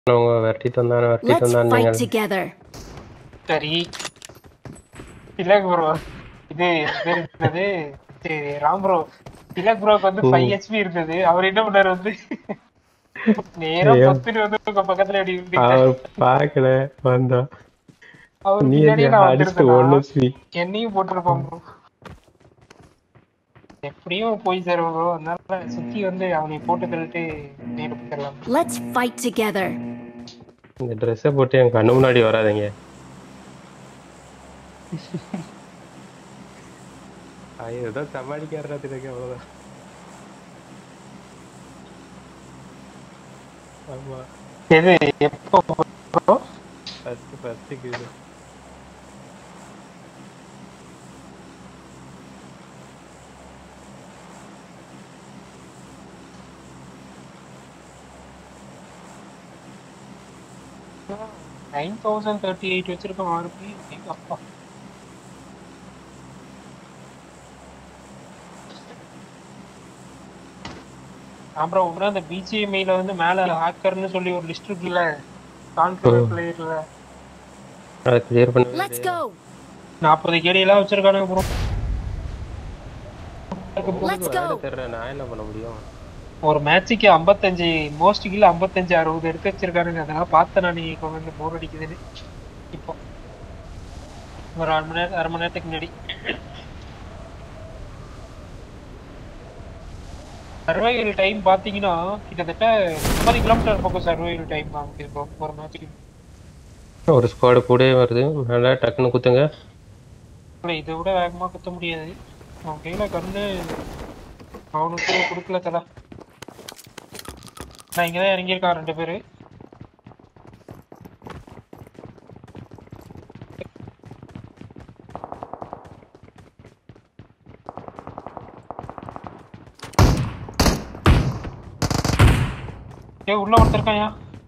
அவங்க விரட்டிட்டு வந்தானே விரட்டிட்டு Let's வந்தானு fight நீங்கள் together. சரி திலக் ப்ரோ இது பேர் என்னது சரி ராம் ப்ரோ திலக் ப்ரோக்கு வந்து ஃபைவ் ஹெச்பி இருந்தது அவர் என்ன பண்ணாரு வந்து நேரா ஏன்? பத்துட்டு வந்து உங்க பக்கத்துல அடி விட்டுட்டாரு. அவர் பார்க்கல வந்தா அவர் நீ பின்னாடியே நான் அடிச்சுட்டு ஒண்ணு வந்திருந்தேன் என்னையும் போட்டிருப்பான் ப்ரோ எப்படியும் போய் சேரும் ப்ரோ அதனால சுத்தி வந்து அவனை போட்டு தள்ளிட்டு நேரு போயிடலாம் Let's fight together. இந்த ட்ரெஸ்ஸை போட்டு என் கண்ணு முன்னாடி வராதீங்க ஐயோ ஏதோ சமாளிக்கிறதுக்கு அவ்வளோதான் ஆமா எது எப்போ ப்ரோ ஃபர்ஸ்ட் ஃபர்ஸ்ட்டுக்கு இது நைன் தௌசண்ட் தேர்ட்டி எயிட் வச்சிருக்கோம் ஆர்பி எங்க அப்பா அப்புறம் அப்புறம் அந்த பிஜிஎம்ஐல வந்து மேல ஹேக்கர்னு சொல்லி ஒரு லிஸ்ட் இருக்குல்ல கான்ஃபிகர் பிளேயர்ல அதை கிளியர் பண்ண Let's go. நாற்பது கேடி எல்லாம் வச்சிருக்கானுங்க ப்ரோ Let's go. தெரியல நான் என்ன பண்ண முடியும் ஒரு மேட்சுக்கு ஐம்பத்தஞ்சு மோஸ்ட் கில் ஐம்பத்தஞ்சு அறுபது எடுத்து வச்சிருக்கானுங்க அதெல்லாம் பார்த்தேன் நான் நீங்க வந்து போர் அடிக்குதுன்னு இப்போ ஒரு அரை மணி நேரம் அரை மணி நேரத்துக்கு முன்னாடி சர்வைவல் டைம் பார்த்தீங்கன்னா கிட்டத்தட்ட முப்பது கிலோமீட்டர் பக்கம் சர்வைவல் டைம் ஆகுது இப்போ ஒரு மேட்ச்சுக்கு ஒரு ஸ்குவாடு கூடவே வருது மேலே டக்குன்னு குத்துங்க இல்லை இதை விட வேகமாக குத்த முடியாது அவன் கையில கண்ணு அவனுக்கு கொடுக்கல தலை நான் இங்கே தான் இறங்கியிருக்கான் ரெண்டு பேர் ஏ உள்ள ஒருத்தர் இருக்காயா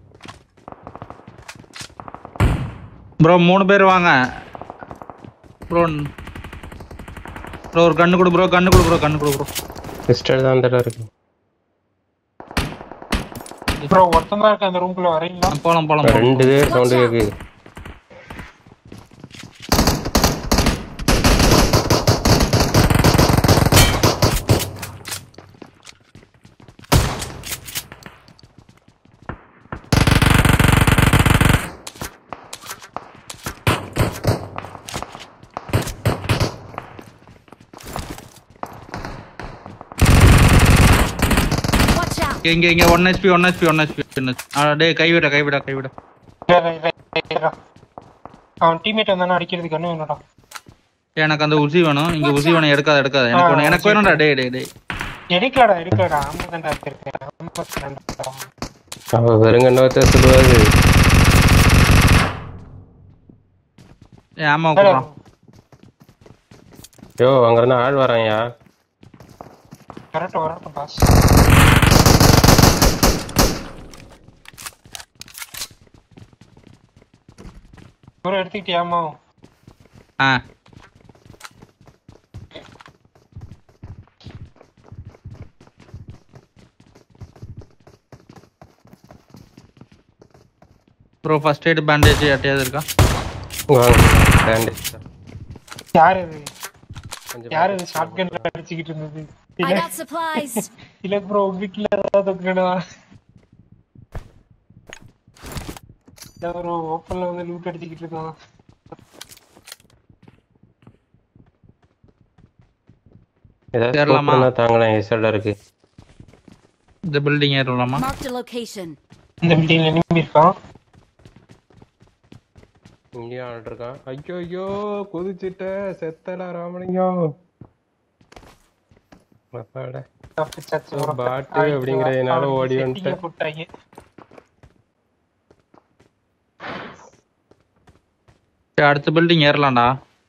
ப்ரோ மூணு பேர் வாங்க ப்ரோ ப்ரோ ஒரு கண்ணு கொடு ப்ரோ கண்ணு கொடு ப்ரோ கண்ணு கொடு ப்ரோ சிஸ்டர் தான் அந்த இடம் இருக்கு ப்ரோ ஒருத்தன் தான் இருக்க அந்த ரூம்குள்ள வரீங்களா போலாம் போலாம் போலாம். ரெண்டு பேர் சவுண்டு கேக்குது Watch out. இங்க இங்க இங்க one HP one HP one HP டேய் கைவிட கைவிட கைவிட இல்ல, இல்ல, இல்ல, இல்ல, இல்ல. அவன் டீம்மேட் வந்தானே அடிக்கிறதுக்கு என்ன வேணும்டா எனக்கு அந்த உசி வேணும் இங்க உசி வேணும் எடுக்காத எடுக்காத எனக்கு வேணும் எனக்கு வேணும்டா டேய் டேய் டேய் எடுக்கலடா எடுக்கலடா ஆமா தான்டா இருக்கேன் ஆமா தான்டா அவ வெறுங்கண்ணத்தை சொல்லுவாரு ஏய், ஆமா போடுறான் யோ அங்க இருந்து ஆள் வரான்யா கரெக்ட் வரட்டும் பாஸ் ப்ரோ எடுத்துக்கிட்டியாமா ஆ ப்ரோ ஃபர்ஸ்ட் எய்ட் பேண்டேஜ் யார்ட்டையாவது இருக்கா வாங்க பேண்டேஜ் யார் இது கொஞ்சம் யார் இது ஷார்ட் கன்ல அடிச்சுக்கிட்டு இருந்தது I got supplies. இல்ல ப்ரோ வீட்டுல ஏதாவது தொங்கடா இல்ல ப்ரோ ஓப்பன்ல வந்து லூட் அடிச்சுக்கிட்டு இருக்கான் ஏதாவது ஏறலாமா? scope இருந்தா தாங்களேன் எஸ்எல்ல இருக்கு இந்த பில்டிங் ஏறலாமா Marked a location. இந்த பில்டிங்ல நிம்மி இருக்கான் இங்கேயும் ஆள் இருக்கான் ஐயோ ஐயோ கொதிச்சுட்ட செத்தடா ராமலிங்கம் அப்பாடா தப்பிச்சாச்சு ஒரு bro. பாட்டு அப்படிங்கிறதுனால அவனுக்கு ஓடி setting வந்துட்டேன். ஏ போட்டாங்க சரி, அடுத்த பில்டிங் ஏறலாம்டா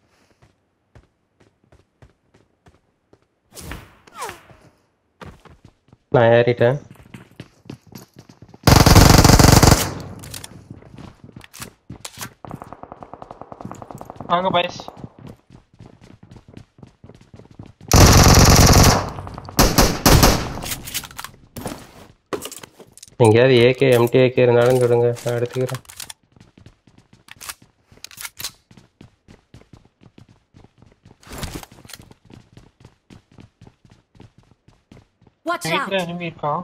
நான் ஏறிட்டேன் வாங்க பாய்ஸ் எங்கேயாவது ஏகே எம்டி ஏகே இருந்தாலும் சொல்லுங்க நான் எடுத்துக்கிறேன் Watch out! வீட்டுல enemy இருக்கான்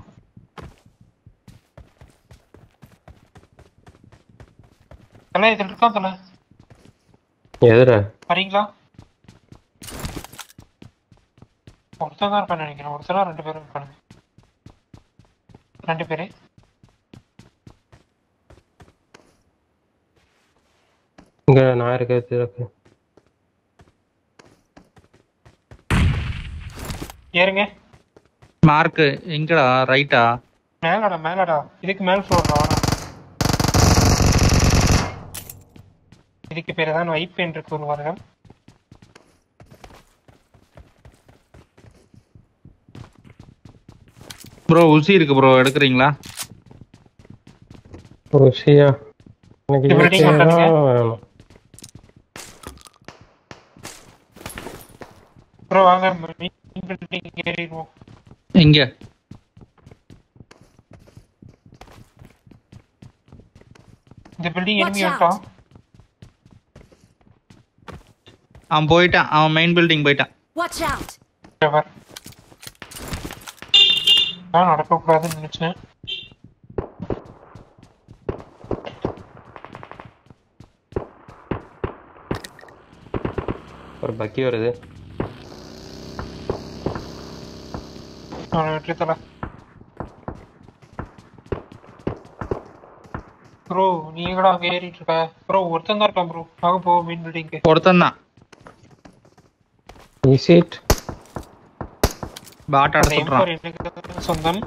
தலை இதுல இருக்கான் தலை எதுடா வரீங்களா ஒருத்தன் தான் இருப்பான்னு நினைக்கிறேன் ஒருத்தனா ரெண்டு பேரும் இருப்பானுங்க ரெண்டு பேரு இங்க நான் இருக்கிறது இருக்கு ஏறுங்க மார்க் எங்கடா ரைட்டா மேலடா மேலடா இதுக்கு மேல் ஃப்ளோர்ல வரா இதுக்கு பேரு தான் வைப் என்று கூறுவார்கள் ப்ரோ உசி இருக்கு ப்ரோ எடுக்கிறீங்களா ருசியா எனக்கு இது building ஏகே வந்துடுங்க. தான் வேணும் ப்ரோ வாங்க பில்டிங் ஏறிடுவோம் எங்க இந்த பில்டிங் Watch enemy out. வந்துட்டான் அவன் போயிட்டான் அவன் மெயின் பில்டிங் போயிட்டான் Watch out! Never. நான் நடக்கக்கூடாதுன்னு நினைச்சேன் ஒரு பக்கி வருது நான் வெற்றி தல ப்ரோ நீ எங்கடா அங்க ஏறிட்டு இருக்க ப்ரோ ஒருத்தன் தான் இருக்கான் ப்ரோ வாங்க போ மெயின் பில்டிங்க்கு ஒருத்தன் தான் இசிட் பாட் அந்த அடிச்சுட்றான் எம்பர் எனக்கு சொந்தம்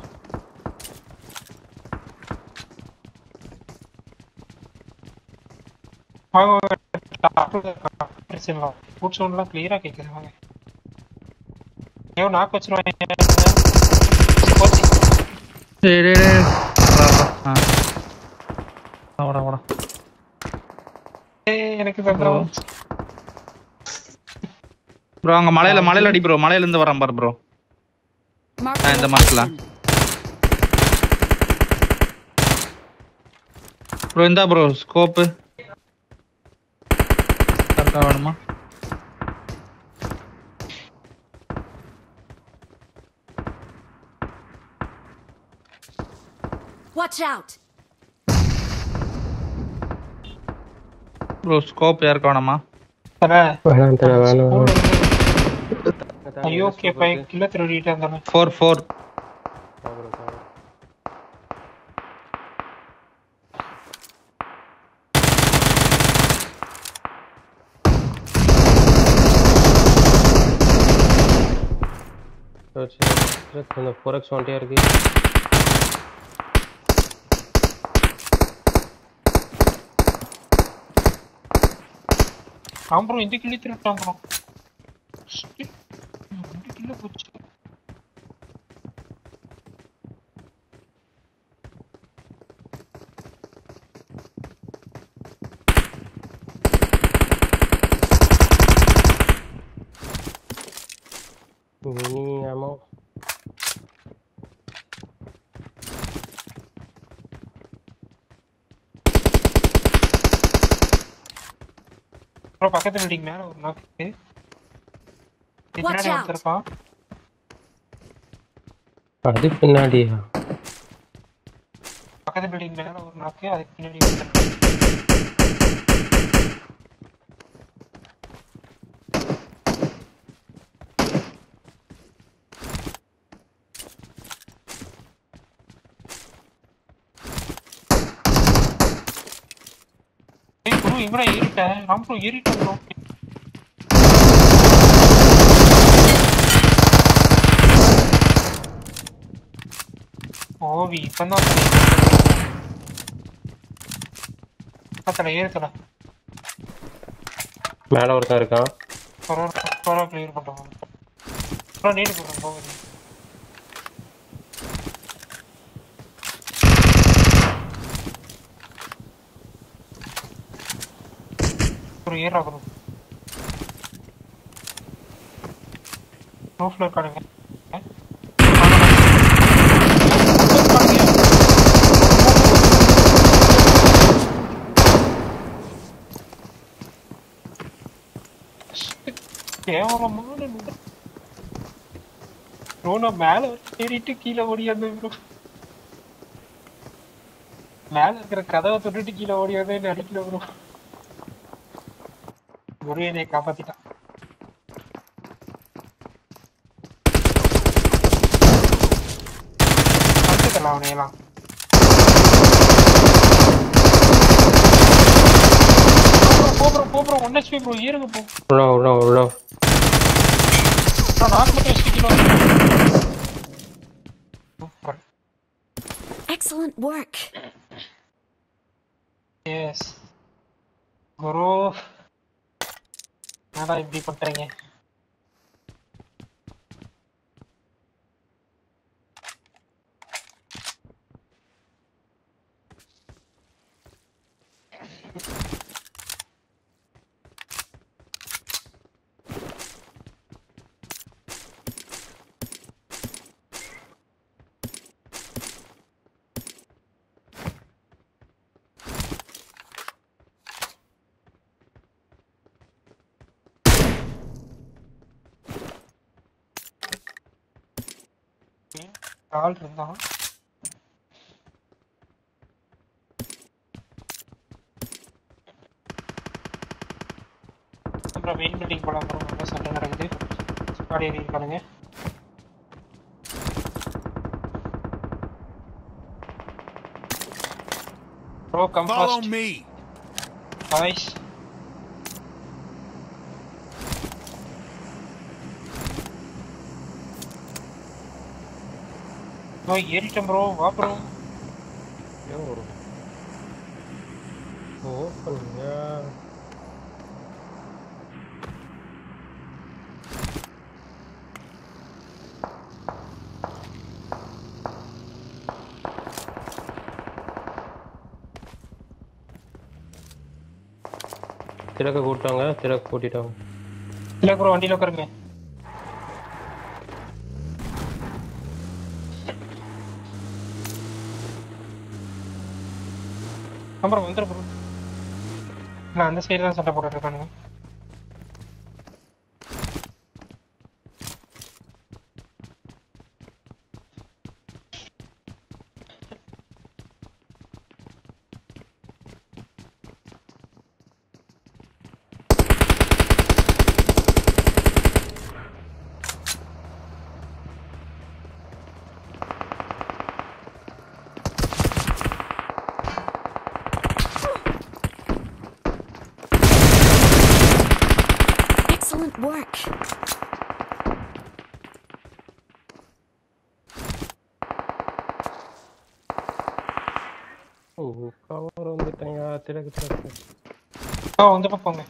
வாங்க வாங்க டாப்ல இருக்கான் பிரச்சனை இல்லை ஃபுட் சவுண்ட்லாம் கிளியரா கேட்குது வாங்க ஐயோ நாக்கு வச்சிருவாங்க போச்சு டேய் டேய் டேய் வா, வா. ஆ. வா, வாடா வாடா ஏய், எனக்கு தந்துடும் ப்ரோ அங்க மலையில மலையில அடி ப்ரோ மலையில இருந்து வரான் பாரு ப்ரோ Mark Ah, the இந்த mark ல. location. ப்ரோ இந்தா ப்ரோ ஸ்கோப்பு கரெக்டா வேணுமா Watch out! ப்ரோ ஸ்கோப் யாருக்கு வேணுமா தல வேணாம் தல வேணாம் ஐயோ கே பை கில்ல திருடிட்டு இருந்தானே ஃபோர் ஃபோர் அந்த ஃபோர் எக்ஸ் ஒன்ட்டியா இருக்கு அவன் ப்ரோ இந்த கிள்ளி திருட்டான் ப்ரோ இந்த கில்ல போச்சு மினி ஆமோ ப்ரோ பக்கத்து பில்டிங் மேல ஒரு நாக்கு பின்னாடி out. ஒருத்தருப்பான் அது பின்னாடியா பக்கத்து பில்டிங் மேல ஒரு நாக்கு அதுக்கு பின்னாடி ஒருத்தர் ஏய் ப்ரோ எங்கடா ஏறிட்ட ராம் ப்ரோ ஏறிட்டேன் ப்ரோ ஓவி இப்பதான் பத்தல ஏறுத்தல மேல ஒருத்தன் இருக்கான் பரவாயில்ல பரவாயில்ல கிளியர் பண்ணுறோம் அப்புறம் நீடு போடுறோம் போகுது ஒரு ஏர் ஆகணும் ரூஃப்ல இருக்கானுங்க கேவலமான ப்ரோ நான் மேல வரைக்கும் ஏறிட்டு கீழே ஓடியாந்து ப்ரோ மேல இருக்கிற கதவை தொட்டுட்டு கீழே ஓடியாந்து அடிக்கல ப்ரோ ஒரு என்னை காப்பாத்திட்டான் பார்த்துக்கலாம் அவனையெல்லாம் போ ப்ரோ போ ப்ரோ ஒன் ஹெச்பி ப்ரோ ஏறுங்க போ உள்ள உள்ள உள்ள நான் நாக்கு மட்டும் வச்சுக்கலாம் சூப்பர் Excellent work. எஸ் குரு என்னடா இப்படி பண்றீங்க ஆள் இருந்தான் அப்புறம் மெயின் பில்டிங் போலாம் அப்புறம் நல்லா சண்டை நடக்குது ஸ்குவாட் ஏறி இருக்கானுங்க bro come Follow fast me. Boys bro ஏறிட்டேன் ப்ரோ வா ப்ரோ ஓப்பன் திறக்க கூட்டாங்க திறக்க கூட்டிட்டாங்க இல்லை ப்ரோ வண்டியில் உட்காருங்க அப்புறம் வந்துடு ப்ரோ நான் அந்த சைடு தான் சண்டை போட்டுட்டு இருக்கானுங்க Excellent work. ஓ கவர் வந்துட்டாங்க திறக்க திறக்க ஆ இந்த பக்கம் போங்க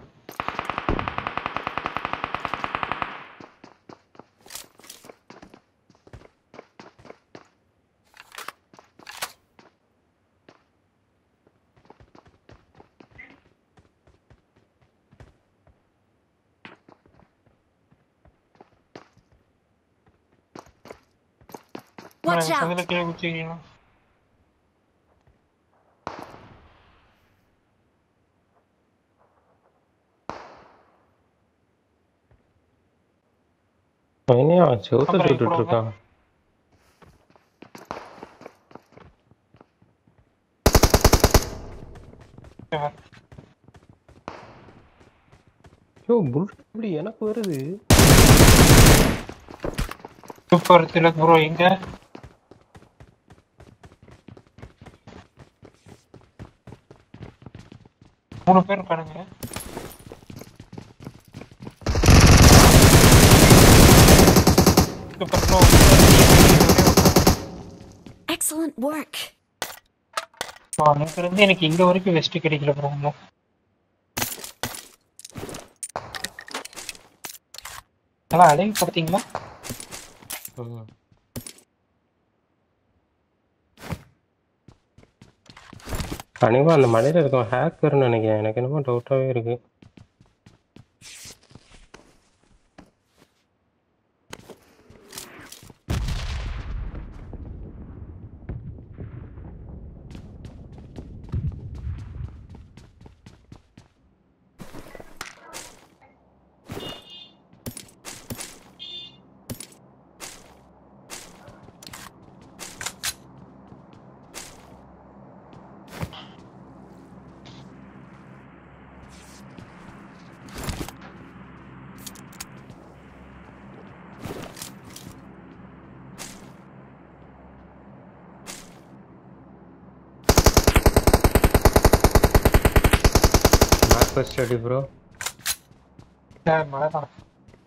Watch out. சந்தில கீழே குச்சிக்கிறீங்களா என்னையா செவத்தை அப்புறம் சுட்டுட்டு இப்போ இருக்கான் யோ புல்லட் இப்படி எனக்கு வருது சூப்பர் திலக் ப்ரோ எங்க மூணு பேர் இருக்கானுங்க சூப்பர் ப்ரோ Excellent work. அங்க இருந்து எனக்கு இங்க வரைக்கும் வெஸ்ட் கிடைக்கல ப்ரோ இன்னும் நல்லா அழகு பார்த்தீங்களா ம். கண்டிப்பா அந்த மலையில இருக்கவன் ஹேக்கர்னு நினைக்கிறேன் எனக்கு என்னமோ டவுட்டாவே இருக்கு நாட் ஃபர்ஸ்ட் அடி ப்ரோ மழை தான்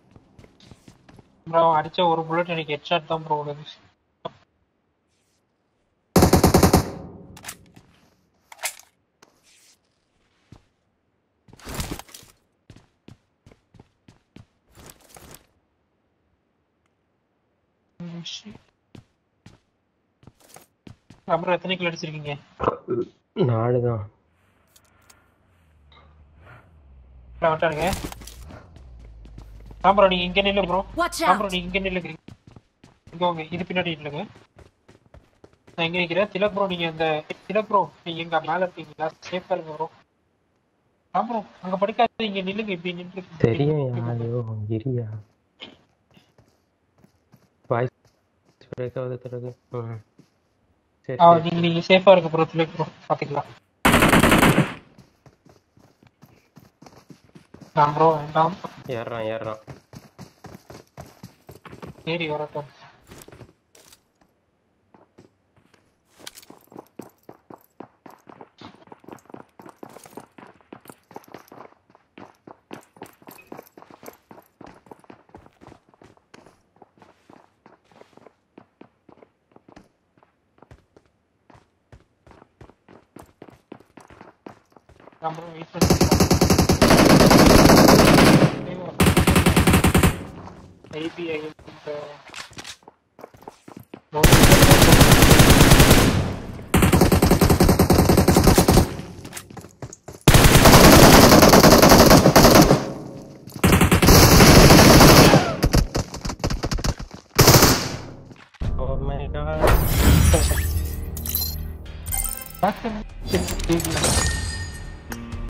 ப்ரோ அடிச்ச ஒரு புல்லட் எனக்கு ஹெட்ஷாட் தான் ப்ரோ விடுது அப்புறம் எத்தனை கிலோ அடிச்சிருக்கீங்க நாலு தான் நான் வந்துட்டானுங்க ஆ ப்ரோ நீங்க இங்க நில்லு ப்ரோ Watch ஆ ப்ரோ out! நீங்க இங்க நில்லுங்க இங்க வாங்க இது பின்னாடி நில்லுங்க நான் எங்க நிக்கிறேன் திலக் ப்ரோ நீங்க அந்த திலக் ப்ரோ நீங்க எங்க மேல இருக்கீங்களா சேஃபா இருங்க ப்ரோ ஆ ப்ரோ அங்க படிக்காத இங்க நில்லுங்க இப்படி நின்று தெரியும் யாரையோ இரியா வாய்ஸ் பிரேக் ஆகுது பிறகு ம். சரி ஆ சரி. நீங்க நீங்க சேஃபா இருக்க ப்ரோ திலக் ப்ரோ பாத்துக்கலாம் ஆ ப்ரோ வேண்டாம் ஏறுறான் ஏறுறான் ஏறி வரட்டும் அப்புறம் வெயிட் பண்ணி ஐபிஐ Oh my god. Back in